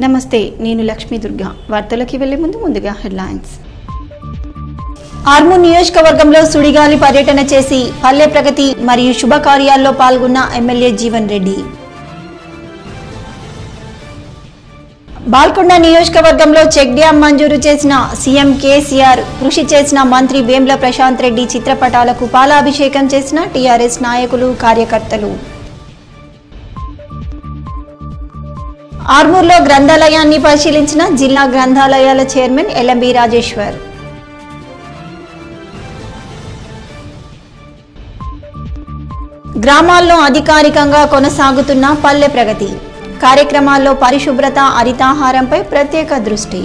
నమస్తే నేను లక్ష్మీ దుర్గా వార్తలకి వెళ్లే ముందు ముందుగా హెడ్లైన్స్ ఆర్మూర్ నియోజకవర్గంలో సుడిగాలి పర్యటన చేసి పల్లె ప్రగతి మరియు శుభకార్యాల్లో పాల్గొన్న ఎమ్మెల్యే జీవన్ రెడ్డి బాల్కొండ నియోజకవర్గంలో చెక్ డ్యాం మంజూరు చేసిన సీఎం కేసీఆర్ కృషి చేసిన మంత్రి వేంల ప్రశాంత్ రెడ్డి చిత్రపటాలకు పాలాభిషేకం చేసిన టీఆర్ఎస్ నాయకులు కార్యకర్తలు ఆర్మూర్లో గ్రంథాలయాన్ని పరిశీలించిన జిల్లా గ్రంథాలయాల చైర్మన్ ఎల్ఎంబి రాజేశ్వర్ గ్రామాల్లో అధికారికంగా కొనసాగుతున్న పల్లె ప్రగతి కార్యక్రమాల్లో పరిశుభ్రత హరితాహారంపై ప్రత్యేక దృష్టి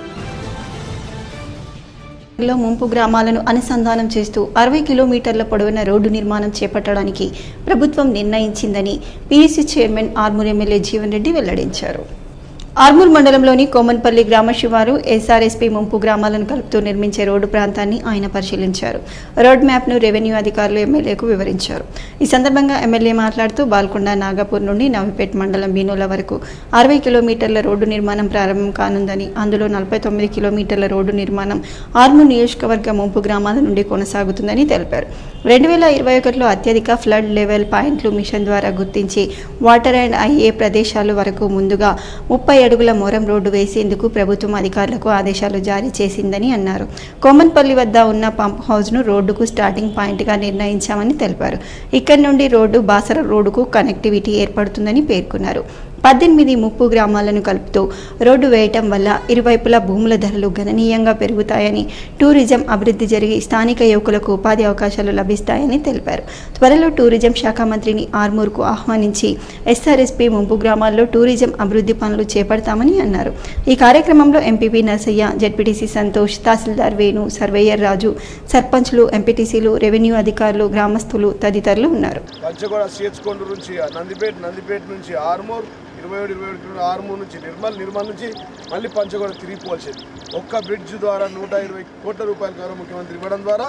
లో ముంపు గ్రామాలను అనుసంధానం చేస్తూ అరవై కిలోమీటర్ల పొడవున రోడ్డు నిర్మాణం చేపట్టడానికి ప్రభుత్వం నిర్ణయించిందని PC chairman Armoor MLA Jeevan Reddy వెల్లడించారు ఆర్మూర్ మండలంలోని కోమన్పల్లి గ్రామ శివారు ఎస్ఆర్ఎస్పీ ముంపు గ్రామాలను కలుపుతూ నిర్మించే రోడ్డు ప్రాంతాన్ని ఆయన పరిశీలించారు రోడ్ మ్యాప్ను రెవెన్యూ అధికారులు ఎమ్మెల్యేకు వివరించారు ఈ సందర్భంగా ఎమ్మెల్యే మాట్లాడుతూ బాల్కొండ నాగపూర్ నుండి నవిపేట్ మండలం బీనోల వరకు అరవై కిలోమీటర్ల రోడ్డు నిర్మాణం ప్రారంభం కానుందని అందులో నలభై తొమ్మిది కిలోమీటర్ల రోడ్డు నిర్మాణం ఆర్మూర్ నియోజకవర్గ ముంపు గ్రామాల నుండి కొనసాగుతుందని తెలిపారు రెండు వేల ఇరవై ఒకటిలో అత్యధిక ఫ్లడ్ లెవెల్ పాయింట్లు మిషన్ ద్వారా గుర్తించి వాటర్ అండ్ ఐఏ ప్రదేశాల వరకు ముందుగా ముప్పై అడుగుల మొరం రోడ్డు వేసేందుకు ప్రభుత్వం అధికారులకు ఆదేశాలు జారీ చేసిందని అన్నారు కోమన్పల్లి వద్ద ఉన్న పంప్ హౌస్ను రోడ్డుకు స్టార్టింగ్ పాయింట్గా నిర్ణయించామని తెలిపారు ఇక్కడి నుండి రోడ్డు బాసర రోడ్డుకు కనెక్టివిటీ ఏర్పడుతుందని పేర్కొన్నారు పద్దెనిమిది ముప్పు గ్రామాలను కలుపుతూ రోడ్డు వేయటం వల్ల ఇరువైపులా భూముల ధరలు గణనీయంగా పెరుగుతాయని టూరిజం అభివృద్ధి జరిగి స్థానిక యువకులకు ఉపాధి అవకాశాలు లభిస్తాయని తెలిపారు త్వరలో టూరిజం శాఖ మంత్రిని ఆర్మూర్కు ఆహ్వానించి ఎస్ఆర్ఎస్పీ ముంపు గ్రామాల్లో టూరిజం అభివృద్ధి పనులు చేపడతామని అన్నారు ఈ కార్యక్రమంలో MPP Narsaiah ZPTC Santosh tahsildar Venu surveyor Raju సర్పంచ్లు ఎంపీటీసీలు రెవెన్యూ అధికారులు గ్రామస్తులు తదితరులు ఉన్నారు పంచగూడ సిహెచ్ కొండూరు నుంచి నందిపేట నందిపేట నుంచి ఆర్మూర్ ఇరవై ఏడు ఇరవై ఏడు కిలోమీటర్ ఆర్మూర్ నుంచి నిర్మల్ నిర్మల్ నుంచి మళ్ళీ పంచగూడ తిరిగిపోవాల్సింది ఒక్క బ్రిడ్జ్ ద్వారా నూట ఇరవై కోట్ల రూపాయల గౌరవ ముఖ్యమంత్రి ఇవ్వడం ద్వారా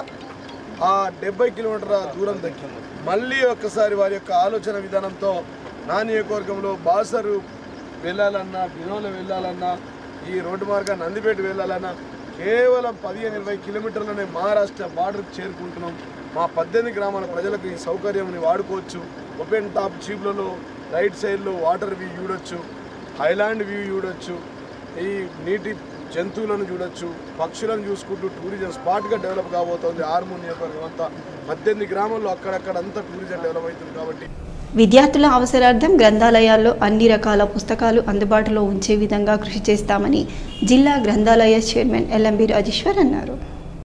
ఆ డెబ్బై కిలోమీటర్ల దూరం దక్కింది మళ్ళీ ఒక్కసారి వారి యొక్క ఆలోచన విధానంతో నా నియోజకవర్గంలో బాసరు వెళ్ళాలన్నా బినోల వెళ్ళాలన్నా ఈ రోడ్డు మార్గం నందిపేట వెళ్ళాలన్నా కేవలం పదిహేను ఇరవై కిలోమీటర్లనే మహారాష్ట్ర బార్డర్కి చేరుకుంటున్నాం మా పద్దెనిమిది గ్రామాల ప్రజలకు ఈ సౌకర్యంని వాడుకోవచ్చు ఓపెన్ టాప్ జీప్లలో రైట్ సైడ్లో వాటర్ వ్యూ చూడొచ్చు హైలాండ్ వ్యూ చూడొచ్చు ఈ నీటి జంతువులను చూడొచ్చు పక్షులను చూసుకుంటూ టూరిజం స్పాట్గా డెవలప్ కాబోతోంది ఆర్మూర్ నియోజకవర్గం అంతా పద్దెనిమిది గ్రామాల్లో అక్కడక్కడ అంతా టూరిజం డెవలప్ అవుతుంది కాబట్టి విద్యార్థుల అవసరార్థం గ్రంథాలయాల్లో అన్ని రకాల పుస్తకాలు అందుబాటులో ఉంచే విధంగా కృషి చేస్తామని జిల్లా గ్రంథాలయ చైర్మన్ ఎల్ఎంబి రాజేశ్వర్ అన్నారు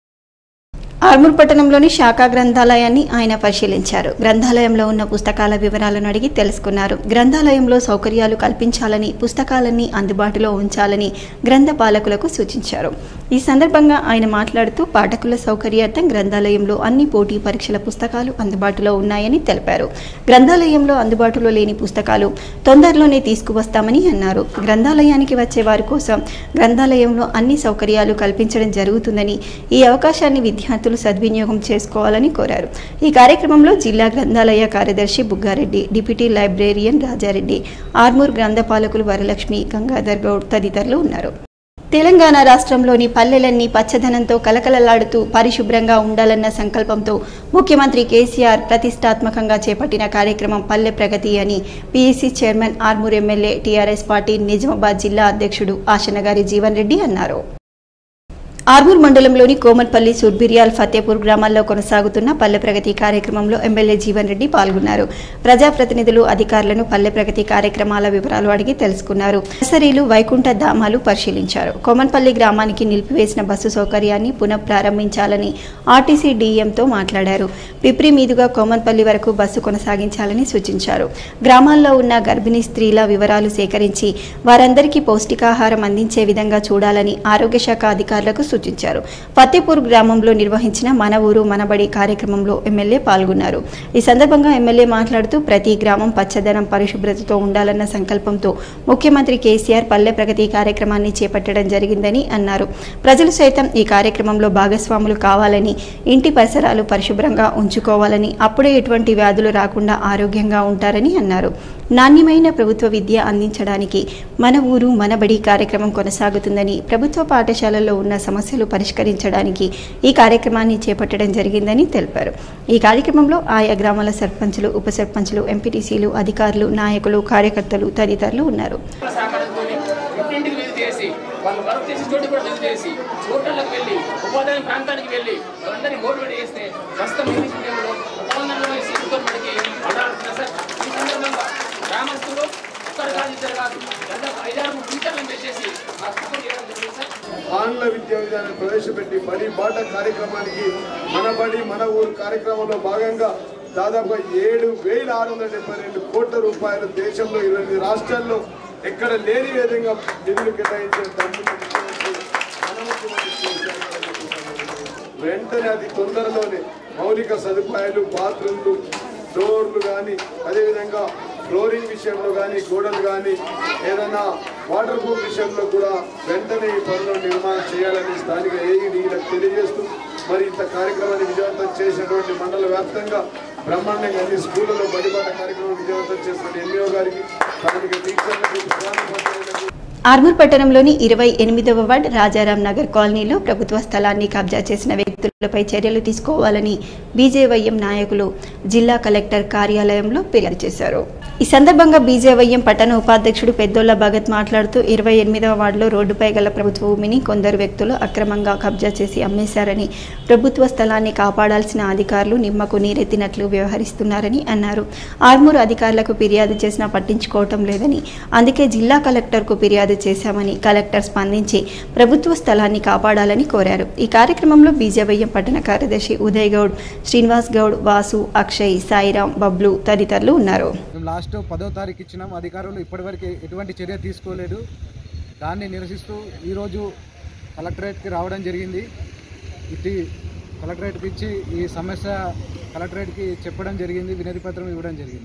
ఆర్మూర్ పట్టణంలోని శాఖా గ్రంథాలయాన్ని ఆయన పరిశీలించారు గ్రంథాలయంలో ఉన్న పుస్తకాల వివరాలను అడిగి తెలుసుకున్నారు గ్రంథాలయంలో సౌకర్యాలు కల్పించాలని పుస్తకాలన్నీ అందుబాటులో ఉంచాలని గ్రంథ పాలకులకు సూచించారు ఈ సందర్భంగా ఆయన మాట్లాడుతూ పాఠకుల సౌకర్యార్థం గ్రంథాలయంలో అన్ని పోటీ పరీక్షల పుస్తకాలు అందుబాటులో ఉన్నాయని తెలిపారు గ్రంథాలయంలో అందుబాటులో లేని పుస్తకాలు తొందరలోనే తీసుకువస్తామని అన్నారు గ్రంథాలయానికి వచ్చే వారి కోసం గ్రంథాలయంలో అన్ని సౌకర్యాలు కల్పించడం జరుగుతుందని ఈ అవకాశాన్ని విద్యార్థులు సద్వినియోగం చేసుకోవాలని కోరారు ఈ కార్యక్రమంలో జిల్లా గ్రంథాలయ కార్యదర్శి బుగ్గారెడ్డి డిప్యూటీ లైబ్రేరియన్ రాజారెడ్డి ఆర్మూర్ గ్రంథపాలకులు వరలక్ష్మి గంగాధర్ గౌడ్ తదితరులు ఉన్నారు తెలంగాణ రాష్ట్రంలోని పల్లెలన్నీ పచ్చదనంతో కలకలలాడుతూ పరిశుభ్రంగా ఉండాలన్న సంకల్పంతో ముఖ్యమంత్రి కేసీఆర్ ప్రతిష్టాత్మకంగా చేపట్టిన కార్యక్రమం పల్లె ప్రగతి అని PEC chairman Armoor MLA TRS party Nizamabad జిల్లా అధ్యక్షుడు ఆశనగారి జీవన్ రెడ్డి అన్నారు ఆర్మూర్ మండలంలోని కోమన్పల్లి సుర్బిరియాల్ ఫతేపూర్ గ్రామాల్లో కొనసాగుతున్న పల్లె ప్రగతి కార్యక్రమంలో ఎమ్మెల్యే జీవన్ రెడ్డి పాల్గొన్నారు ప్రజాప్రతినిధులు అధికారులను పల్లె ప్రగతి కార్యక్రమాల వివరాలు అడిగి తెలుసుకున్నారు నర్సరీలు వైకుంఠ ధామాలు పరిశీలించారు కోమన్పల్లి గ్రామానికి నిలిపివేసిన బస్సు సౌకర్యాన్ని పునఃప్రారంభించాలని ఆర్టీసీ డీఎంతో మాట్లాడారు పిప్రి మీదుగా కోమన్పల్లి వరకు బస్సు కొనసాగించాలని సూచించారు గ్రామాల్లో ఉన్న గర్భిణీ స్త్రీల వివరాలు సేకరించి వారందరికీ పౌష్టికాహారం అందించే విధంగా చూడాలని ఆరోగ్య శాఖ అధికారులకు సూచించారు ఫతేపూర్ గ్రామంలో నిర్వహించిన మన ఊరు మనబడి కార్యక్రమంలో ఎమ్మెల్యే పాల్గొన్నారు ఈ సందర్భంగా ఎమ్మెల్యే మాట్లాడుతూ ప్రతి గ్రామం పచ్చదనం పరిశుభ్రతతో ఉండాలన్న సంకల్పంతో ముఖ్యమంత్రి కేసీఆర్ పల్లె ప్రగతి కార్యక్రమాన్ని చేపట్టడం జరిగిందని అన్నారు ప్రజలు సైతం ఈ కార్యక్రమంలో భాగస్వాములు కావాలని ఇంటి పరిసరాలు పరిశుభ్రంగా ఉంచుకోవాలని అప్పుడే ఎటువంటి వ్యాధులు రాకుండా ఆరోగ్యంగా ఉంటారని అన్నారు నాణ్యమైన ప్రభుత్వ విద్య అందించడానికి మన ఊరు మన బడి కార్యక్రమం కొనసాగుతుందని ప్రభుత్వ పాఠశాలల్లో ఉన్న సమస్యలు పరిష్కరించడానికి ఈ కార్యక్రమాన్ని చేపట్టడం జరిగిందని తెలిపారు ఈ కార్యక్రమంలో ఆయా గ్రామాల సర్పంచులు ఉప సర్పంచులు ఎంపీటీసీలు అధికారులు నాయకులు కార్యకర్తలు తదితరులు ఉన్నారు సహకారంతో ఇంటింటికి విజిట్ చేసి వాళ్ళు వర్క్ చేసి చోటు కూడా విజిట్ చేసి హోటళ్ళకి వెళ్ళి ఉపాధ్యాయ ప్రాంతానికి వెళ్ళి వాళ్ళందరినీ మోటివేట్ చేస్తే ప్రస్తుతం ఇంగ్లీష్ మీడియంలో ఉపబంధంలో వేసి ఇంకొకటికి అడాల్సిన సార్ ఈ సందర్భంగా గ్రామస్తులు ఒక్కరు కాదు ఇద్దరు కాదు దాదాపు ఐదారు టీచర్లను పెట్టేసి ఆ సపోర్ట్ చేయడం జరిగింది సార్ ఆంగ్ల విద్యా విధానం ప్రవేశపెట్టి బడి బాట కార్యక్రమానికి మన బడి మన ఊరు కార్యక్రమంలో భాగంగా దాదాపు ఏడు వేల ఆరు వందల డెబ్బై రెండు కోట్ల రూపాయలు దేశంలో ఇరవై ఎనిమిది రాష్ట్రాల్లో ఎక్కడ లేని విధంగా నిధులు కేటాయించిన దమ్మున్న ముఖ్యమంత్రి మన ముఖ్యమంత్రి కేసీఆర్. వెంటనే అది తొందరలోనే మౌలిక సదుపాయాలు బాత్రూమ్లు డోర్లు కానీ అదేవిధంగా ఫ్లోరింగ్ విషయంలో కానీ గోడలు కానీ ఏదైనా వాటర్ ప్రూఫ్ విషయంలో కూడా వెంటనే ఈ పనులు నిర్మాణం చేయాలని స్థానిక ఏఈడీలకు తెలియజేస్తూ మరి ఇంత కార్యక్రమాన్ని విజయవంతం చేసినటువంటి మండల వ్యాప్తంగా బ్రహ్మాండంగా అన్ని స్కూళ్ళలో బడిబాట కార్యక్రమం విజయవంతం చేసిన ఎంఈఓ గారికి స్థానిక టీచర్లకు ప్రధాన ఉపాధ్యాయులకు ఆర్మూర్ పట్టణంలోని ఇరవై ఎనిమిదవ వార్డ్ రాజారాం నగర్ కాలనీలో ప్రభుత్వ స్థలాన్ని కబ్జా చేసిన వ్యక్తులపై చర్యలు తీసుకోవాలని బీజేవైఎం నాయకులు జిల్లా కలెక్టర్ కార్యాలయంలో ఫిర్యాదు చేశారు ఈ సందర్భంగా బీజేవైఎం పట్టణ ఉపాధ్యక్షుడు పెద్దోళ్ల భగత్ మాట్లాడుతూ ఇరవై ఎనిమిదవ వార్డులో రోడ్డుపై గల ప్రభుత్వ భూమిని కొందరు వ్యక్తులు అక్రమంగా కబ్జా చేసి అమ్మేశారని ప్రభుత్వ స్థలాన్ని కాపాడాల్సిన అధికారులు నిమ్మకు నీరెత్తినట్లు వ్యవహరిస్తున్నారని అన్నారు ఆర్మూరు అధికారులకు ఫిర్యాదు చేసినా పట్టించుకోవటం లేదని అందుకే జిల్లా కలెక్టర్కు ఫిర్యాదు చేశామని కలెక్టర్ స్పందించి ప్రభుత్వ స్థలాన్ని కాపాడాలని కోరారు ఈ కార్యక్రమంలో బీజేవైఎం పట్టణ కార్యదర్శి ఉదయ్ గౌడ్ శ్రీనివాస్ గౌడ్ వాసు అక్షయ్ సాయిరాం బబ్లు తదితరులు ఉన్నారు మేము లాస్ట్ పదో తారీఖు ఇచ్చినాం అధికారులు ఇప్పటివరకు ఎటువంటి చర్య తీసుకోలేదు దాన్ని నిరసిస్తూ ఈరోజు కలెక్టరేట్కి రావడం జరిగింది ఇది కలెక్టరేట్కి ఇచ్చి ఈ సమస్య కలెక్టరేట్కి చెప్పడం జరిగింది వినతి పత్రం ఇవ్వడం జరిగింది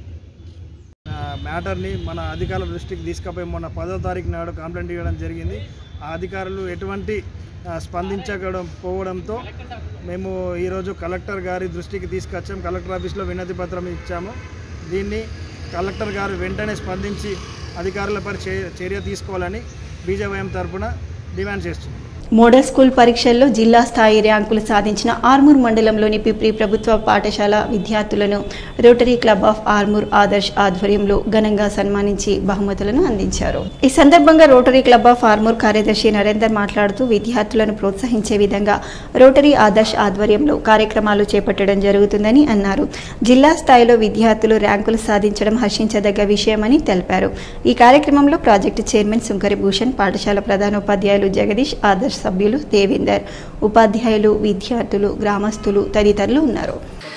ఆ, మ్యాటర్ని మన అధికారుల దృష్టికి తీసుకుపోయి మొన్న పదో తారీఖు నాడు కంప్లైంట్ ఇవ్వడం జరిగింది ఆ అధికారులు ఎటువంటి ఆ, స్పందించకపోవడం పోవడంతో మేము ఈరోజు కలెక్టర్ గారి దృష్టికి తీసుకొచ్చాం కలెక్టర్ ఆఫీస్లో వినతి పత్రం ఇచ్చాము దీన్ని కలెక్టర్ గారు వెంటనే స్పందించి అధికారులపై చే- చర్య తీసుకోవాలని బీజేవైఎం తరపున డిమాండ్ చేస్తున్నాం మోడల్ స్కూల్ పరీక్షల్లో జిల్లా స్థాయి ర్యాంకులు సాధించిన ఆర్మూర్ మండలంలోని పిప్రి ప్రభుత్వ పాఠశాల విద్యార్థులను rotary club of Armoor Adarsh ఆధ్వర్యంలో ఘనంగా సన్మానించి బహుమతులను అందించారు ఈ సందర్భంగా రోటరీ క్లబ్ ఆఫ్ ఆర్మూర్ కార్యదర్శి నరేందర్ మాట్లాడుతూ విద్యార్థులను ప్రోత్సహించే విధంగా రోటరీ ఆదర్శ్ ఆధ్వర్యంలో కార్యక్రమాలు చేపట్టడం జరుగుతుందని అన్నారు జిల్లా స్థాయిలో విద్యార్థులు ర్యాంకులు సాధించడం హర్షించదగ్గ విషయమని తెలిపారు ఈ కార్యక్రమంలో ప్రాజెక్టు చైర్మన్ సుంకరి భూషణ్ పాఠశాల ప్రధానోపాధ్యాయులు జగదీష్ ఆదర్శ్ సభ్యులు దేవేందర్ ఉపాధ్యాయులు విద్యార్థులు గ్రామస్తులు తదితరులు ఉన్నారు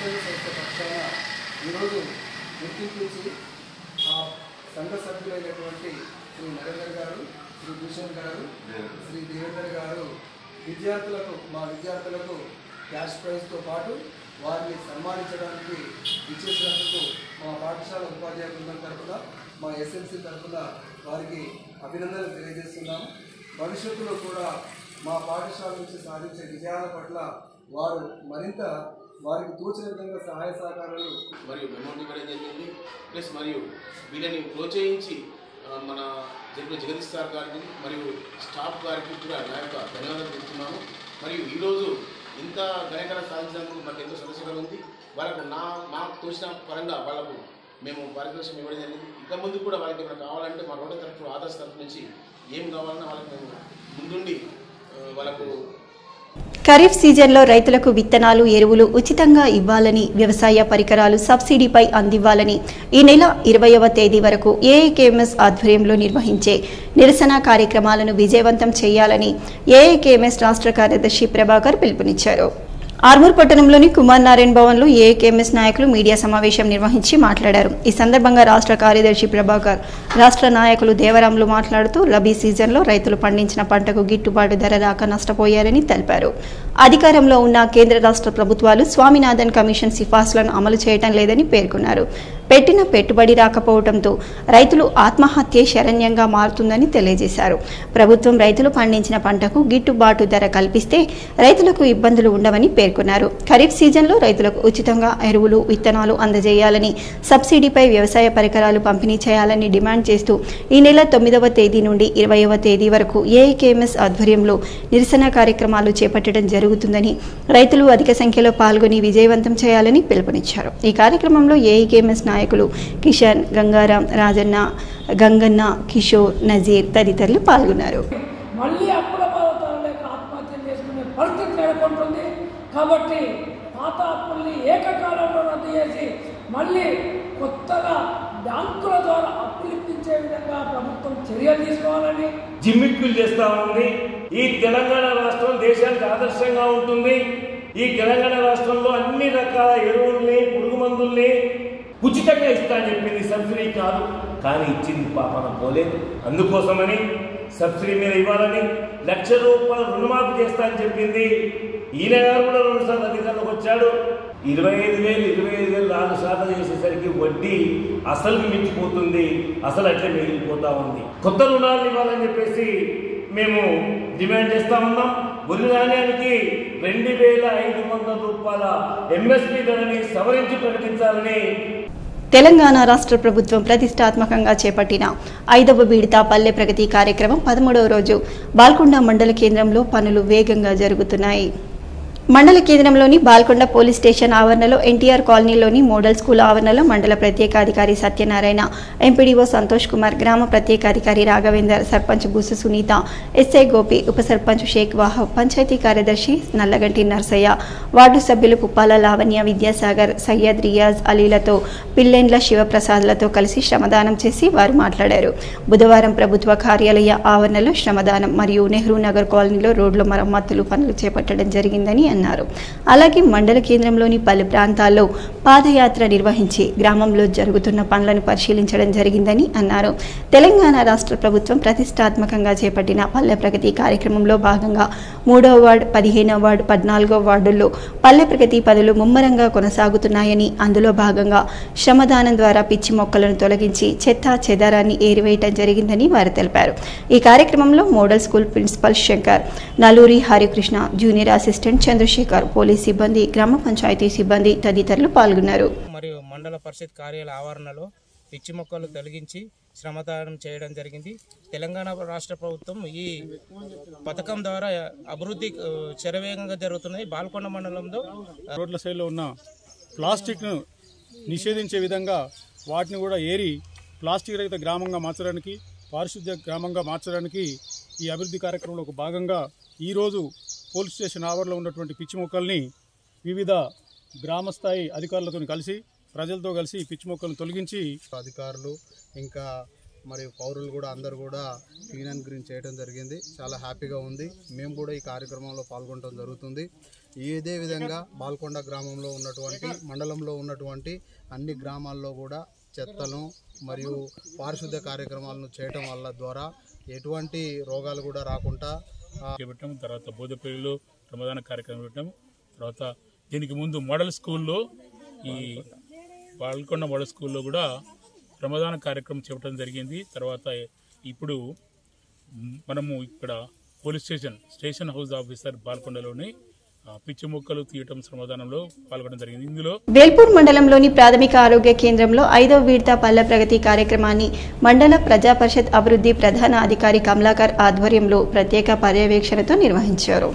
ఈరోజు గుర్తింపించి ఆ సంఘ సభ్యులైనటువంటి శ్రీ నరేందర్ గారు శ్రీ భూషణ్ గారు శ్రీ దేవేందర్ గారు విద్యార్థులకు మా విద్యార్థులకు క్యాష్ ప్రైజ్తో పాటు వారిని సన్మానించడానికి ఇచ్చేసినందుకు మా పాఠశాల ఉపాధ్యాయ బృందం తరఫున మా ఎస్ఎంసీ తరఫున వారికి అభినందనలు తెలియజేస్తున్నాము భవిష్యత్తులో కూడా మా పాఠశాల నుంచి సాధించే విజయాల పట్ల వారు మరింత వారికి తోచిన విధంగా సహాయ సహకారాలు మరియు అమౌంట్ ఇవ్వడం జరిగింది ప్లస్ మరియు వీళ్ళని ప్రోత్సహించి ఆ, మన జరిపిన జగదీష్ సార్ గారికి మరియు స్టాఫ్ గారికి కూడా నా యొక్క ధన్యవాదాలు తెలుపుతున్నాము మరియు ఈరోజు ఇంత ఘనకర సాధించినందుకు మాకు ఎంతో సంతోషంగా ఉంది వాళ్ళకు నా మాకు తోచిన పరంగా వాళ్ళకు మేము పారితోషికం ఇవ్వడం జరిగింది ఇక ముందు కూడా వాళ్ళకి ఏమైనా కావాలంటే మా రోడ్డు తరఫు ఆదర్శ తరఫు నుంచి ఏం కావాలన్నా వాళ్ళకి మేము ముందుండి ఆ, వాళ్ళకు ఖరీఫ్ సీజన్లో రైతులకు విత్తనాలు ఎరువులు ఉచితంగా ఇవ్వాలని వ్యవసాయ పరికరాలు సబ్సిడీపై అందివ్వాలని ఈ నెల ఇరవయవ తేదీ వరకు ఏఐకేఎంఎస్ ఆధ్వర్యంలో నిర్వహించే నిరసన కార్యక్రమాలను విజయవంతం చేయాలని ఏఐకేఎంఎస్ రాష్ట్ర కార్యదర్శి ప్రభాకర్ పిలుపునిచ్చారు ఆర్మూర్ పట్టణంలోని కుమార్ నారాయణ భవన్లో ఏకేఎంఎస్ నాయకులు మీడియా సమావేశం నిర్వహించి మాట్లాడారు ఈ సందర్భంగా రాష్ట్ర కార్యదర్శి ప్రభాకర్ రాష్ట్ర నాయకులు దేవరాములు మాట్లాడుతూ రబీ సీజన్లో రైతులు పండించిన పంటకు గిట్టుబాటు ధర రాక నష్టపోయారని తెలిపారు అధికారంలో ఉన్న కేంద్ర రాష్ట్ర ప్రభుత్వాలు స్వామినాథన్ కమిషన్ సిఫార్సులను అమలు చేయటం లేదని పేర్కొన్నారు పెట్టిన పెట్టుబడి రాకపోవడంతో రైతులు ఆత్మహత్యే శరణ్యంగా మారుతుందని తెలియజేశారు ప్రభుత్వం రైతులు పండించిన పంటకు గిట్టుబాటు ధర కల్పిస్తే రైతులకు ఇబ్బందులు ఉండవని పేర్కొన్నారు ఖరీఫ్ సీజన్లో రైతులకు ఉచితంగా ఎరువులు విత్తనాలు అందజేయాలని సబ్సిడీపై వ్యవసాయ పరికరాలు పంపిణీ చేయాలని డిమాండ్ చేస్తూ ఈ నెల తొమ్మిదవ తేదీ నుండి ఇరవైవ తేదీ వరకు ఏఐకేఎంఎస్ ఆధ్వర్యంలో నిరసన కార్యక్రమాలు చేపట్టడం జరుగుతుందని రైతులు అధిక సంఖ్యలో పాల్గొని విజయవంతం చేయాలని పిలుపునిచ్చారు ఈ కార్యక్రమంలో ఏఐకేఎంఎస్ నాయకులు కిషన్ గంగారాం రాజన్న గంగన్న కిషోర్ నజీర్ తదితరులు పాల్గొన్నారు మళ్ళీ అప్పుల బాధతాలు లేక ఆత్మహత్యలు చేసుకునే పరిస్థితి నెలకొంటుంది కాబట్టి పాత అప్పుల్ని ఏకకాలంలో రద్దు చేసి మళ్ళీ కొత్తగా బ్యాంకుల ద్వారా అప్పులు ఇప్పించే విధంగా ప్రభుత్వం చర్యలు తీసుకోవాలని జిమ్మిక్కులు చేస్తా ఉంది ఈ తెలంగాణ రాష్ట్రం దేశానికి ఆదర్శంగా ఉంటుంది ఈ తెలంగాణ రాష్ట్రంలో అన్ని రకాల ఎరువుల్ని పురుగు మందుల్ని ఉచితంగా ఇస్తా అని చెప్పింది సబ్సిడీ కాదు కానీ ఇచ్చింది పాపన పోలేదు అందుకోసమని సబ్సిడీ మీద ఇవ్వాలని లక్ష రూపాయలు రుణమాఫీ చేస్తా అని చెప్పింది ఈయన గారు కూడా రెండు సార్లు అధికారంలోకి వచ్చాడు ఇరవై ఐదు వేలు ఇరవై ఐదు వేలు నాలుగు శాతం చేసేసరికి వడ్డీ అసలు మించిపోతుంది అసలు అట్లే మిగిలిపోతా ఉంది కొత్త రుణాలు ఇవ్వాలని చెప్పేసి మేము డిమాండ్ చేస్తా ఉన్నాం వరి ధాన్యానికి రెండు వేల ఐదు వందల రూపాయల ఎంఎస్పి ధరని సవరించి ప్రకటించాలని తెలంగాణ రాష్ట్ర ప్రభుత్వం ప్రతిష్టాత్మకంగా చేపట్టిన ఐదవ విడత పల్లె ప్రగతి కార్యక్రమం పదమూడవ రోజు బాల్కొండ మండల కేంద్రంలో పనులు వేగంగా జరుగుతున్నాయి మండల కేంద్రంలోని బాల్కొండ పోలీస్ స్టేషన్ ఆవరణలో ఎన్టీఆర్ కాలనీలోని మోడల్ స్కూల్ ఆవరణలో మండల ప్రత్యేకాధికారి సత్యనారాయణ ఎంపీడీఓ సంతోష్ కుమార్ గ్రామ ప్రత్యేకాధికారి రాఘవేందర్ సర్పంచ్ బుసు సునీత ఎస్ఐ గోపి ఉప సర్పంచ్ షేక్ వాహబ్ పంచాయతీ కార్యదర్శి నల్లగంటి నర్సయ్య వార్డు సభ్యులు పుప్పాల లావణ్య విద్యాసాగర్ సయ్యద్ రియాజ్ అలీలతో పిల్లెండ్ల శివప్రసాద్లతో కలిసి శ్రమదానం చేసి వారు మాట్లాడారు బుధవారం ప్రభుత్వ కార్యాలయ ఆవరణలో శ్రమదానం మరియు నెహ్రూ నగర్ కాలనీలో రోడ్ల మరమ్మతులు పనులు చేపట్టడం జరిగిందని అన్నారు అలాగే మండల కేంద్రంలోని పలు ప్రాంతాల్లో పాదయాత్ర నిర్వహించి గ్రామంలో జరుగుతున్న పనులను పరిశీలించడం జరిగిందని అన్నారు తెలంగాణ రాష్ట్ర ప్రభుత్వం ప్రతిష్టాత్మకంగా చేపట్టిన పల్లె ప్రగతి కార్యక్రమంలో భాగంగా మూడవ వార్డు పదిహేనవ వార్డు పద్నాలుగో వార్డుల్లో పల్లె ప్రగతి పనులు ముమ్మరంగా కొనసాగుతున్నాయని అందులో భాగంగా శ్రమదానం ద్వారా పిచ్చి మొక్కలను తొలగించి చెత్త చెదారాన్ని ఏరివేయటం జరిగిందని వారు తెలిపారు ఈ కార్యక్రమంలో model school principal Shankar Naluri Harikrishna junior assistant Chandrashekar police సిబ్బంది గ్రామ పంచాయతీ సిబ్బంది తదితరులు పాల్గొన్నారు మరియు మండల పరిషత్ కార్యాలయ ఆవరణలో పిచ్చి మొక్కలు తొలగించి శ్రమదానం చేయడం జరిగింది తెలంగాణ రాష్ట్ర ప్రభుత్వం ఈ పథకం ద్వారా అభివృద్ధి ఆ, శరవేగంగా జరుగుతున్నది బాల్కొండ మండలంలో రోడ్ల సైడ్లో ఉన్న ప్లాస్టిక్ను నిషేధించే విధంగా వాటిని కూడా ఏరి ప్లాస్టిక్ రహిత గ్రామంగా మార్చడానికి పారిశుద్ధ్య గ్రామంగా మార్చడానికి ఈ అభివృద్ధి కార్యక్రమంలో ఒక భాగంగా ఈరోజు పోలీస్ స్టేషన్ ఆవరణలో ఉన్నటువంటి పిచ్చి మొక్కల్ని వివిధ గ్రామస్థాయి అధికారులతో కలిసి ప్రజలతో కలిసి ఈ పిచ్చి మొక్కలను తొలగించి అధికారులు ఇంకా మరియు పౌరులు కూడా అందరూ కూడా క్లీన్ గ్రీన్ చేయడం జరిగింది చాలా హ్యాపీగా ఉంది మేము కూడా ఈ కార్యక్రమంలో పాల్గొనడం జరుగుతుంది ఇదే విధంగా బాల్కొండ గ్రామంలో ఉన్నటువంటి మండలంలో ఉన్నటువంటి అన్ని గ్రామాల్లో కూడా చెత్తను మరియు పారిశుద్ధ్య కార్యక్రమాలను చేయటం వల్ల ద్వారా ఎటువంటి రోగాలు కూడా రాకుండా ఆ, పెట్టాము తర్వాత బోధపల్లిలో ప్రమాదాన కార్యక్రమం పెట్టాము తర్వాత దీనికి ముందు మోడల్ స్కూల్లో ఈ పాల్కొండ మోడల్ స్కూల్లో కూడా ప్రమాదాన కార్యక్రమం చేపట్టడం జరిగింది తర్వాత ఇప్పుడు మ్, మనము ఇక్కడ police station station house officer పాల్కొండలోని ఆ, పిచ్చి మొక్కలు తీయటం శ్రమదానంలో పాల్గొనడం జరిగింది ఇందులో వేల్పూర్ మండలంలోని ప్రాథమిక ఆరోగ్య కేంద్రంలో ఐదవ విడత పల్లె ప్రగతి కార్యక్రమాన్ని మండల ప్రజా పరిషత్ అభివృద్ధి ప్రధాన అధికారి కమలాకర్ ఆధ్వర్యంలో ప్రత్యేక పర్యవేక్షణతో నిర్వహించారు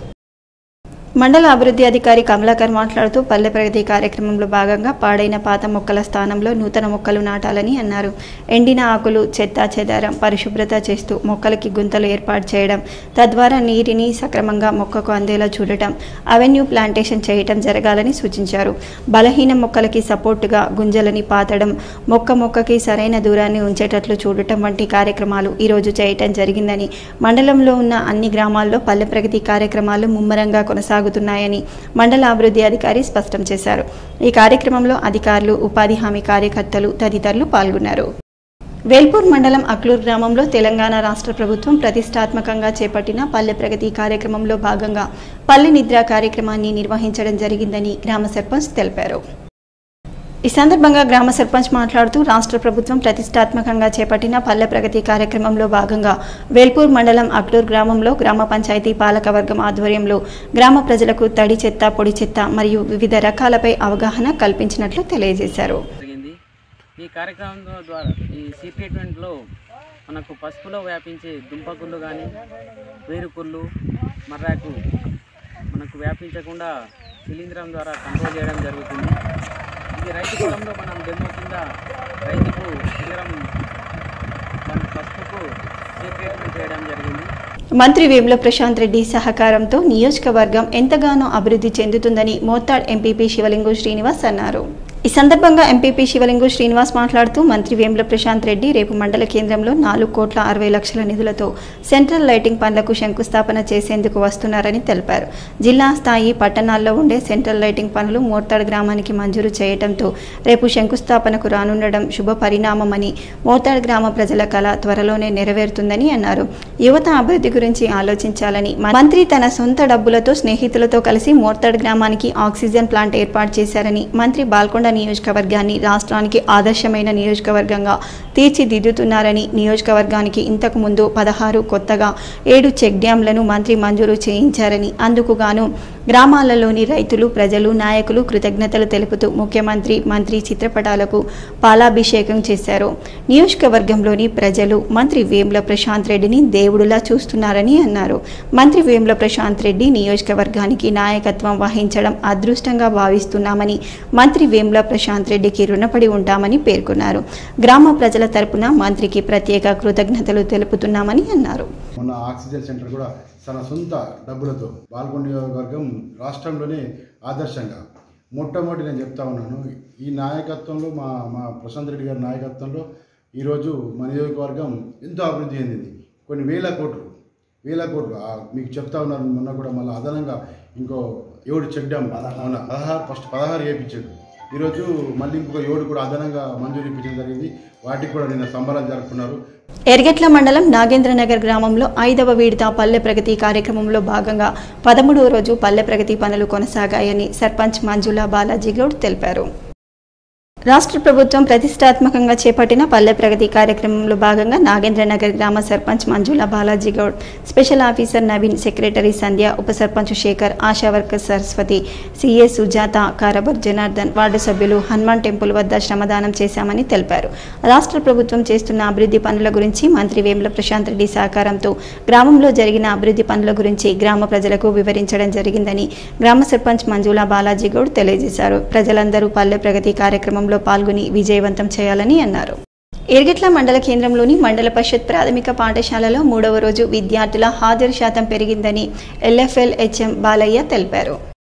మండల అభివృద్ధి అధికారి కమలాకర్ మాట్లాడుతూ పల్లె ప్రగతి కార్యక్రమంలో భాగంగా పాడైన పాత మొక్కల స్థానంలో నూతన మొక్కలు నాటాలని అన్నారు ఎండిన ఆకులు చెత్త చెదారం పరిశుభ్రత చేస్తూ మొక్కలకి గుంతలు ఏర్పాటు చేయడం తద్వారా నీటిని సక్రమంగా మొక్కకు అందేలా చూడటం అవెన్యూ ప్లాంటేషన్ చేయటం జరగాలని సూచించారు బలహీన మొక్కలకి సపోర్టుగా గుంజలని పాతడం మొక్క మొక్కకి సరైన దూరాన్ని ఉంచేటట్లు చూడటం వంటి కార్యక్రమాలు ఈరోజు చేయటం జరిగిందని మండలంలో ఉన్న అన్ని గ్రామాల్లో పల్లె ప్రగతి కార్యక్రమాలు ముమ్మరంగా కొనసాగుతున్నాయని మండల అభివృద్ధి అధికారి స్పష్టం చేశారు ఈ కార్యక్రమంలో అధికారులు ఉపాధి హామీ కార్యకర్తలు తదితరులు పాల్గొన్నారు వేల్పూర్ మండలం అక్లూర్ గ్రామంలో తెలంగాణ రాష్ట్ర ప్రభుత్వం ప్రతిష్టాత్మకంగా చేపట్టిన పల్లె ప్రగతి కార్యక్రమంలో భాగంగా పల్లె నిద్ర కార్యక్రమాన్ని నిర్వహించడం జరిగిందని గ్రామ సర్పంచ్ తెలిపారు ఈ సందర్భంగా గ్రామ సర్పంచ్ మాట్లాడుతూ రాష్ట్ర ప్రభుత్వం ప్రతిష్టాత్మకంగా చేపట్టిన పల్లె ప్రగతి కార్యక్రమంలో భాగంగా వేల్పూర్ మండలం అక్టూర్ గ్రామంలో గ్రామ పంచాయతీ పాలకవర్గం ఆధ్వర్యంలో గ్రామ ప్రజలకు తడి చెత్త పొడి చెత్త మరియు వివిధ రకాలపై అవగాహన కల్పించినట్లు తెలియజేశారు జరిగింది ఈ కార్యక్రమం ద్వారా ఈ సీ ట్రీట్మెంట్లో మనకు పసుపులో వ్యాపించే దుంపకుళ్ళు కానీ వేరుకుళ్ళు మర్రాకు మనకు వ్యాపించకుండా శిలీంధ్రం ద్వారా కంట్రోల్ చేయడం జరుగుతుంది ఇది రైతు పొలంలో మనం డెమో కింద రైతుకు శిలీంధ్రం మన పసుపుకు సీ ట్రీట్మెంట్ చేయడం జరిగింది మంత్రి వేముల ప్రశాంత్ రెడ్డి సహకారంతో నియోజకవర్గం ఎంతగానో అభివృద్ధి చెందుతుందని మోతాడ్ ఎంపీపీ శివలింగు శ్రీనివాస్ అన్నారు ఈ సందర్భంగా ఎంపీపీ శివలింగు శ్రీనివాస్ మాట్లాడుతూ మంత్రి వేముల ప్రశాంత్ రెడ్డి రేపు మండల కేంద్రంలో నాలుగు కోట్ల అరవై లక్షల నిధులతో సెంట్రల్ లైటింగ్ పనులకు శంకుస్థాపన చేసేందుకు వస్తున్నారని తెలిపారు జిల్లా స్థాయి పట్టణాల్లో ఉండే సెంట్రల్ లైటింగ్ పనులు మోర్తాడ్ గ్రామానికి మంజూరు చేయడంతో రేపు శంకుస్థాపనకు రానుండడం శుభ పరిణామమని మోర్తాడ్ గ్రామ ప్రజల కళ త్వరలోనే నెరవేరుతుందని అన్నారు యువత అభివృద్ధి గురించి ఆలోచించాలని మంత్రి తన సొంత డబ్బులతో స్నేహితులతో కలిసి మోర్తాడ్ గ్రామానికి ఆక్సిజన్ ప్లాంట్ ఏర్పాటు చేశారని మంత్రి బాల్కొండ నియోజకవర్గాన్ని రాష్ట్రానికి ఆదర్శమైన నియోజకవర్గంగా తీర్చిదిద్దుతున్నారని నియోజకవర్గానికి ఇంతకు ముందు పదహారు కొత్తగా ఏడు చెక్ డ్యాంలను మంత్రి మంజూరు చేయించారని అందుకు గాను గ్రామాలలోని రైతులు ప్రజలు నాయకులు కృతజ్ఞతలు తెలుపుతూ ముఖ్యమంత్రి మంత్రి చిత్రపటాలకు పాలాభిషేకం చేశారు నియోజకవర్గంలోని ప్రజలు మంత్రి వేముల ప్రశాంత్ రెడ్డిని దేవుడులా చూస్తున్నారని అన్నారు మంత్రి వేముల ప్రశాంత్ రెడ్డి నియోజకవర్గానికి నాయకత్వం వహించడం అదృష్టంగా భావిస్తున్నామని మంత్రి వేముల ప్రశాంత్ రెడ్డికి రుణపడి ఉంటామని పేర్కొన్నారు గ్రామ ప్రజల తరపున మంత్రికి ప్రత్యేక కృతజ్ఞతలు తెలుపుతున్నామని అన్నారు మొన్న ఆక్సిజన్ సెంటర్ కూడా తన సొంత డబ్బులతో బాల్కొండ నియోజకవర్గం రాష్ట్రంలోనే ఆదర్శంగా మొట్టమొదటి నేను చెప్తా ఉన్నాను ఈ నాయకత్వంలో మా మా ప్రశాంత్ రెడ్డి గారి నాయకత్వంలో ఈరోజు మా నియోజకవర్గం ఎంతో అభివృద్ధి చెందింది కొన్ని వేల కోట్లు వేల కోట్లు ఆ మీకు చెప్తా ఉన్నారు మొన్న కూడా మళ్ళీ అదనంగా ఇంకో ఏడు చెక్ డ్యామ్ మొన్న పదహారు ఫస్ట్ పదహారు వేయించాడు ఈరోజు మళ్ళీ ఇంకొక ఏడు కూడా అదనంగా మంజూరు ఇప్పించడం జరిగింది వాటికి కూడా నిన్న సంబరాలు జరుపుకున్నారు ఎర్గెట్ల మండలం నాగేంద్రనగర్ గ్రామంలో ఐదవ విడత పల్లె ప్రగతి కార్యక్రమంలో భాగంగా పదమూడవ రోజు పల్లె ప్రగతి పనులు కొనసాగాయని సర్పంచ్ మంజులా బాలాజీ గౌడ్ తెలిపారు రాష్ట్ర ప్రభుత్వం ప్రతిష్టాత్మకంగా చేపట్టిన పల్లె ప్రగతి కార్యక్రమంలో భాగంగా నాగేంద్రనగర్ గ్రామ sarpanch Manjula Balaji Goud special officer Naveen secretary Sandhya ఉప sarpanch Shekhar ASHA worker Saraswati CA Sujatha కారబర్ జనార్దన్ వార్డు సభ్యులు హనుమాన్ టెంపుల్ వద్ద శ్రమదానం చేశామని తెలిపారు రాష్ట్ర ప్రభుత్వం చేస్తున్న అభివృద్ధి పనుల గురించి మంత్రి వేముల ప్రశాంత్ రెడ్డి సహకారంతో గ్రామంలో జరిగిన అభివృద్ధి పనుల గురించి గ్రామ ప్రజలకు వివరించడం జరిగిందని గ్రామ సర్పంచ్ మంజుల బాలాజీ గౌడ్ తెలియజేశారు ప్రజలందరూ పల్లె ప్రగతి కార్యక్రమంలో పాల్గొని విజయవంతం చేయాలని అన్నారు ఎర్గట్ల మండల కేంద్రంలోని మండల పరిషత్ ప్రాథమిక పాఠశాలలో మూడవ రోజు విద్యార్థుల హాజరు శాతం పెరిగిందని ఎల్ఎఫ్ఎల్ హెచ్ఎం బాలయ్య తెలిపారు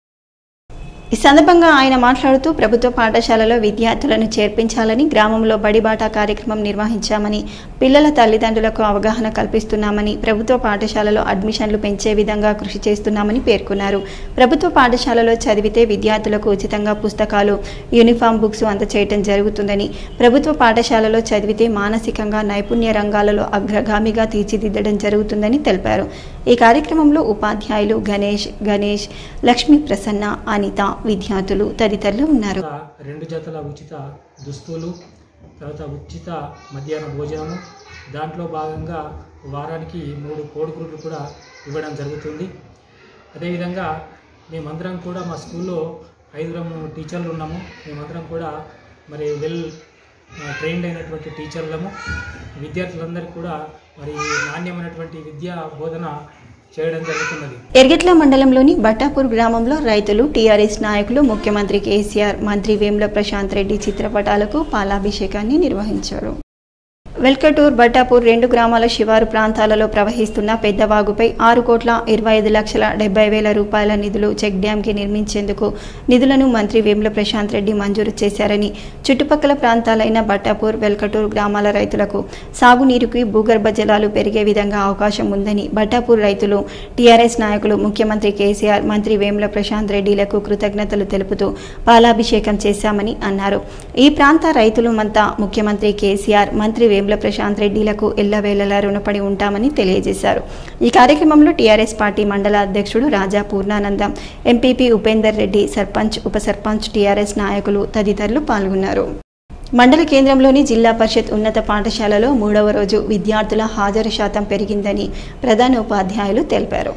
ఈ సందర్భంగా ఆయన మాట్లాడుతూ ప్రభుత్వ పాఠశాలలో విద్యార్థులను చేర్పించాలని గ్రామంలో బడిబాట కార్యక్రమం నిర్వహించామని పిల్లల తల్లిదండ్రులకు అవగాహన కల్పిస్తున్నామని ప్రభుత్వ పాఠశాలలో అడ్మిషన్లు పెంచే విధంగా కృషి చేస్తున్నామని పేర్కొన్నారు ప్రభుత్వ పాఠశాలలో చదివితే విద్యార్థులకు ఉచితంగా పుస్తకాలు యూనిఫామ్ బుక్స్ అందచేయటం జరుగుతుందని ప్రభుత్వ పాఠశాలలో చదివితే మానసికంగా నైపుణ్య రంగాలలో అగ్రగామిగా తీర్చిదిద్దడం జరుగుతుందని తెలిపారు ఈ కార్యక్రమంలో ఉపాధ్యాయులు గణేష్ గణేష్ లక్ష్మీ ప్రసన్న అనిత విద్యార్థులు తదితరులు ఉన్నారు రెండు జతల ఉచిత దుస్తులు తర్వాత ఉచిత మధ్యాహ్న భోజనము దాంట్లో భాగంగా వారానికి మూడు కోడిగుడ్లు కూడా ఇవ్వడం జరుగుతుంది అదేవిధంగా మేమందరం కూడా మా స్కూల్లో ఐదుగురం టీచర్లు ఉన్నాము మేమందరం కూడా మరి వెల్ ట్రైన్డ్ అయినటువంటి టీచర్లము విద్యార్థులందరికీ కూడా మరి నాణ్యమైనటువంటి విద్యా బోధన చేయడం జరుగుతున్నది ఎర్గెట్ల మండలంలోని బట్టాపూర్ గ్రామంలో రైతులు టీఆర్ఎస్ నాయకులు ముఖ్యమంత్రి కేసీఆర్ మంత్రి వేముల ప్రశాంత్ రెడ్డి చిత్రపటాలకు పాలాభిషేకాన్ని నిర్వహించారు వెల్కటూర్ బట్టాపూర్ రెండు గ్రామాల శివారు ప్రాంతాలలో ప్రవహిస్తున్న పెద్దవాగుపై ఆరు కోట్ల ఇరవై ఐదు లక్షల డెబ్బై వేల రూపాయల నిధులు చెక్ డ్యాంకి నిర్మించేందుకు నిధులను మంత్రి వేముల ప్రశాంత్ రెడ్డి మంజూరు చేశారని చుట్టుపక్కల ప్రాంతాలైన బట్టాపూర్ వెల్కటూర్ గ్రామాల రైతులకు సాగునీరుకి భూగర్భ జలాలు పెరిగే విధంగా అవకాశం ఉందని బట్టాపూర్ రైతులు టీఆర్ఎస్ నాయకులు ముఖ్యమంత్రి కేసీఆర్ మంత్రి వేముల ప్రశాంత్ రెడ్డిలకు కృతజ్ఞతలు తెలుపుతూ పాలాభిషేకం చేశామని అన్నారు ఈ ప్రాంత రైతులమంతా ముఖ్యమంత్రి కేసీఆర్ మంత్రి వేముల వేముల ప్రశాంత్ రెడ్డిలకు ఎల్లవేళలా రుణపడి ఉంటామని తెలియజేశారు ఈ కార్యక్రమంలో టీఆర్ఎస్ పార్టీ మండల అధ్యక్షుడు రాజా పూర్ణానందం ఎంపీపీ ఉపేందర్ రెడ్డి సర్పంచ్ ఉప సర్పంచ్ టీఆర్ఎస్ నాయకులు తదితరులు పాల్గొన్నారు మండల కేంద్రంలోని జిల్లా పరిషత్ ఉన్నత పాఠశాలలో మూడవ రోజు విద్యార్థుల హాజరు శాతం పెరిగిందని ప్రధాన ఉపాధ్యాయులు తెలిపారు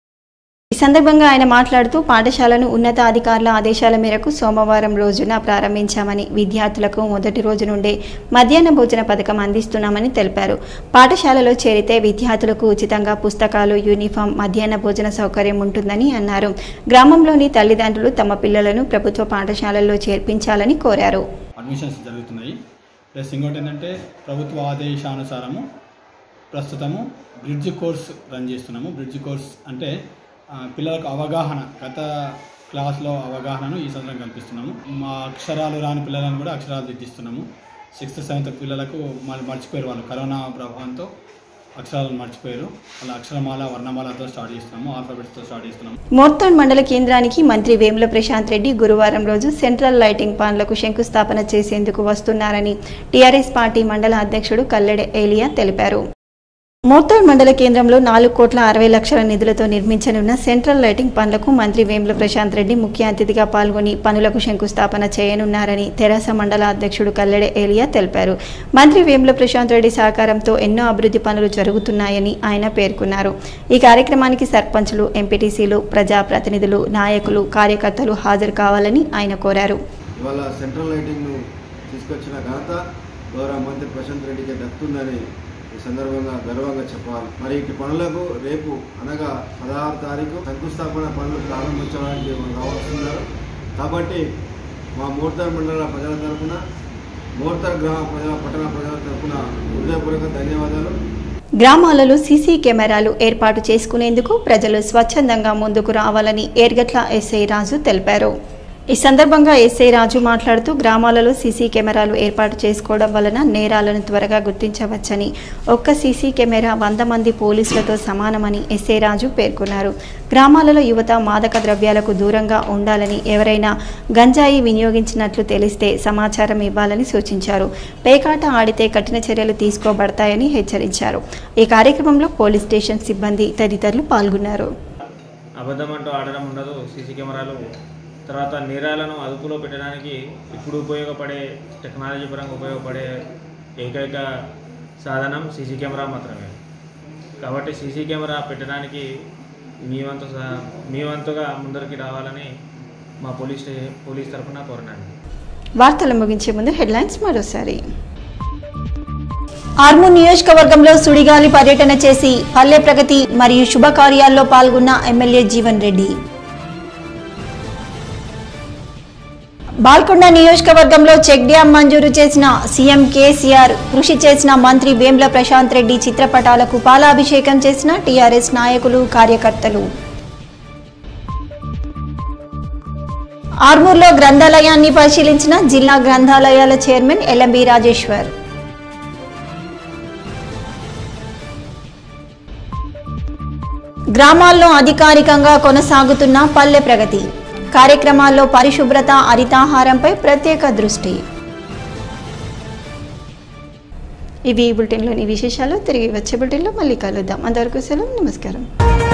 ఈ సందర్భంగా ఆయన మాట్లాడుతూ పాఠశాలను ఉన్నతాధికారుల ఆదేశాల మేరకు సోమవారం రోజున ప్రారంభించామని విద్యార్థులకు మొదటి రోజు నుండే మధ్యాహ్న భోజన పథకం అందిస్తున్నామని తెలిపారు పాఠశాలలో చేరితే విద్యార్థులకు ఉచితంగా పుస్తకాలు యూనిఫామ్ మధ్యాహ్న భోజన సౌకర్యం ఉంటుందని అన్నారు గ్రామంలోని తల్లిదండ్రులు తమ పిల్లలను ప్రభుత్వ పాఠశాలల్లో చేర్పించాలని కోరారు అడ్మిషన్స్ జరుగుతున్నాయి ప్లస్ ఇంకోటి ఏంటంటే ప్రభుత్వ ఆదేశానుసారము ప్రస్తుతము బ్రిడ్జ్ కోర్స్ రన్ చేస్తున్నాము బ్రిడ్జ్ కోర్స్ అంటే ఆ, పిల్లలకు అవగాహన గత క్లాస్లో అవగాహనను ఈ సంవత్సరం కల్పిస్తున్నాము మా అక్షరాలు రాని పిల్లలను కూడా అక్షరాలు దిద్దిస్తున్నాము సిక్స్త్ సెవెంత్ పిల్లలకు మళ్ళీ మర్చిపోయారు వాళ్ళు కరోనా ప్రభావంతో అక్షరాలను మర్చిపోయారు అలా అక్షరమాల వర్ణమాలతో స్టార్ట్ చేస్తున్నాము ఆల్ఫాబెట్స్తో స్టార్ట్ చేస్తున్నాము మోర్తాన్ మండల కేంద్రానికి మంత్రి వేముల ప్రశాంత్ రెడ్డి గురువారం రోజు సెంట్రల్ లైటింగ్ పనులకు శంకుస్థాపన చేసేందుకు వస్తున్నారని టీఆర్ఎస్ పార్టీ మండల అధ్యక్షుడు కల్లెడ ఏలియా తెలిపారు మోర్తాడ్ మండల కేంద్రంలో నాలుగు కోట్ల అరవై లక్షల నిధులతో నిర్మించనున్న సెంట్రల్ లైటింగ్ పనులకు మంత్రి వేముల ప్రశాంత్ రెడ్డి ముఖ్య అతిథిగా పాల్గొని పనులకు శంకుస్థాపన చేయనున్నారని తెరాస మండల అధ్యక్షుడు కల్లెడ ఏలియా తెలిపారు మంత్రి వేముల ప్రశాంత్ రెడ్డి సహకారంతో ఎన్నో అభివృద్ధి పనులు జరుగుతున్నాయని ఆయన పేర్కొన్నారు ఈ కార్యక్రమానికి సర్పంచులు ఎంపీటీసీలు ప్రజాప్రతినిధులు నాయకులు కార్యకర్తలు హాజరు కావాలని ఆయన కోరారు ఇవాళ సెంట్రల్ లైటింగ్ను తీసుకొచ్చిన ఘనత గౌరవ మంత్రి ప్రశాంత్ రెడ్డికి దక్కుతుందని ఈ సందర్భంగా గర్వంగా చెప్పాలి మరి ఇటు పనులకు రేపు అనగా పదహారు తారీఖు శంకుస్థాపన పనులు ప్రారంభించడానికి రావాల్సిందారు కాబట్టి మా మోర్తార్ మండల ప్రజల తరఫున మోర్తార్ గ్రామ ప్రజల పట్టణ ప్రజల తరఫున హృదయపూర్వక ధన్యవాదాలు గ్రామాలలో సీసీ కెమెరాలు ఏర్పాటు చేసుకునేందుకు ప్రజలు స్వచ్ఛందంగా ముందుకు రావాలని ఏర్గట్ల ఎస్ఐ రాజు తెలిపారు ఈ సందర్భంగా ఎస్ఐ రాజు మాట్లాడుతూ గ్రామాలలో సీసీ కెమెరాలు ఏర్పాటు చేసుకోవడం వలన నేరాలను త్వరగా గుర్తించవచ్చని ఒక్క సీసీ కెమెరా వంద మంది పోలీసులతో సమానమని ఎస్ఐ రాజు పేర్కొన్నారు గ్రామాలలో యువత మాదక ద్రవ్యాలకు దూరంగా ఉండాలని ఎవరైనా గంజాయి వినియోగించినట్లు తెలిస్తే సమాచారం ఇవ్వాలని సూచించారు పేకాట ఆడితే కఠిన చర్యలు తీసుకోబడతాయని హెచ్చరించారు ఈ కార్యక్రమంలో పోలీస్ స్టేషన్ సిబ్బంది తదితరులు పాల్గొన్నారు అబద్ధం అంటూ ఆడడం ఉండదు సీసీ కెమెరాలు తర్వాత నేరాలను అదుపులో పెట్టడానికి ఇప్పుడు ఉపయోగపడే టెక్నాలజీ పరంగా ఉపయోగపడే ఏకైక సాధనం సీసీ కెమెరా మాత్రమే కాబట్టి సీసీ కెమెరా పెట్టడానికి మీ వంతు సహ- మీ వంతుగా ముందరికి రావాలని మా పోలీస్ స్టే పోలీస్ తరఫున కోరినాను వార్తలు ముగించే ముందు హెడ్లైన్స్ మరోసారి ఆర్మూర్ నియోజకవర్గంలో సుడిగాలి పర్యటన చేసి పల్లె ప్రగతి మరియు శుభకార్యాల్లో పాల్గొన్న ఎమ్మెల్యే జీవన్ రెడ్డి బాల్కొండ నియోజకవర్గంలో చెక్ డ్యాం మంజూరు చేసిన సీఎం కేసీఆర్ కృషి చేసిన మంత్రి వేమ్ల ప్రశాంత్ రెడ్డి చిత్రపటాలకు పాలాభిషేకం చేసిన టీఆర్ఎస్ నాయకులు కార్యకర్తలు ఆర్మూర్లో గ్రంథాలయాన్ని పరిశీలించిన జిల్లా గ్రంథాలయాల చైర్మన్ ఎల్ఎంబి రాజేశ్వర్ గ్రామాల్లో అధికారికంగా కొనసాగుతున్న పల్లె ప్రగతి కార్యక్రమాల్లో పరిశుభ్రత హరితాహారంపై ప్రత్యేక దృష్టి ఇవి ఈ బులెటిన్లోని విశేషాలు తిరిగి వచ్చే బులెటిన్లో మళ్ళీ కలుద్దాం అంతవరకు సెలవు నమస్కారం